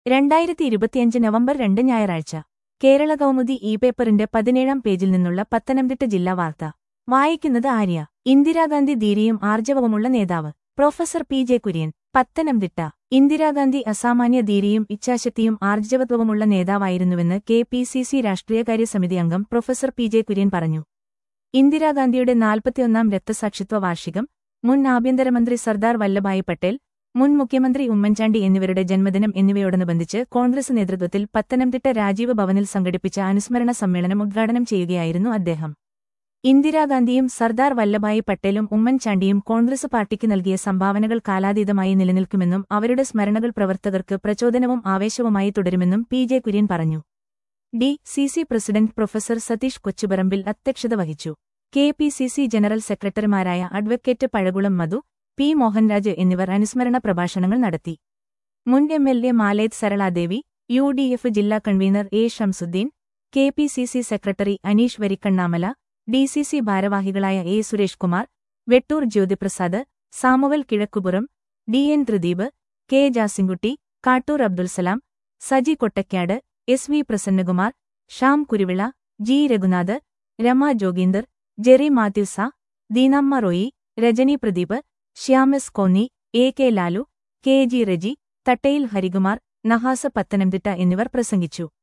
രണ്ടായിരത്തി ഇരുപത്തിയഞ്ച് നവംബർ രണ്ട് ഞായറാഴ്ച കേരള കൗമുദി ഇ പേപ്പറിന്റെ പതിനേഴാം പേജിൽ നിന്നുള്ള പത്തനംതിട്ട ജില്ലാ വാർത്ത വായിക്കുന്നത് ആര്യ ഇന്ദിരാഗാന്ധി ധീരയും ആർജവവുമുള്ള നേതാവ് professor P J Kurian Pathanamthitta Indira Gandhi അസാമാന്യ ധീരയും ഇച്ഛാശക്തിയും ആർജവത്വവുമുള്ള നേതാവായിരുന്നുവെന്ന് കെ പി സി സി രാഷ്ട്രീയകാര്യ സമിതി അംഗം പ്രൊഫസർ പി ജെ കുര്യൻ പറഞ്ഞു ഇന്ദിരാഗാന്ധിയുടെ നാൽപ്പത്തിയൊന്നാം രക്തസാക്ഷിത്വ വാർഷികം മുൻ ആഭ്യന്തരമന്ത്രി സർദാർ വല്ലഭായ് പട്ടേൽ മുൻ മുഖ്യമന്ത്രി ഉമ്മൻചാണ്ടി എന്നിവരുടെ ജന്മദിനം എന്നിവയോടനുബന്ധിച്ച് കോൺഗ്രസ് നേതൃത്വത്തിൽ പത്തനംതിട്ട രാജീവ് ഭവനിൽ സംഘടിപ്പിച്ച അനുസ്മരണ സമ്മേളനം ഉദ്ഘാടനം ചെയ്യുകയായിരുന്നു അദ്ദേഹം ഇന്ദിരാഗാന്ധിയും സർദാർ വല്ലഭായ് പട്ടേലും ഉമ്മൻചാണ്ടിയും കോൺഗ്രസ് പാർട്ടിക്ക് നൽകിയ സംഭാവനകൾ കാലാതീതമായി നിലനിൽക്കുമെന്നും അവരുടെ സ്മരണകൾ പ്രവർത്തകർക്ക് പ്രചോദനവും ആവേശവുമായി തുടരുമെന്നും പി ജെ കുര്യൻ പറഞ്ഞു D C C president professor Satheesh Kochuparambil അധ്യക്ഷത വഹിച്ചു K P C C general സെക്രട്ടറിമാരായ അഡ്വക്കേറ്റ് പഴകുളം മധു പി മോഹൻരാജ് എന്നിവർ അനുസ്മരണ പ്രഭാഷണങ്ങൾ നടത്തി മുൻ M L A Malethu Saraladevi U D F ജില്ലാ convener A Shamsuddin K P C C secretary Aneesh Varikkannamala D C C ഭാരവാഹികളായ A Suresh Kumar Vettoor Jyothiprasad Samuel Kizhakkupuram D N Thrideep K Jasinkutty Kattoor Abdulsalam Saji Kottakkad S V Prasannakumar Sham Kuruvila G Reghunath Rama Joginder Jerry Mathews Deenamma Roy Rajani Pradeep Syamas Konni A K Lalu K G Reji Thattayil Harikumar Nahas Pathanamthitta എന്നിവർ പ്രസംഗിച്ചു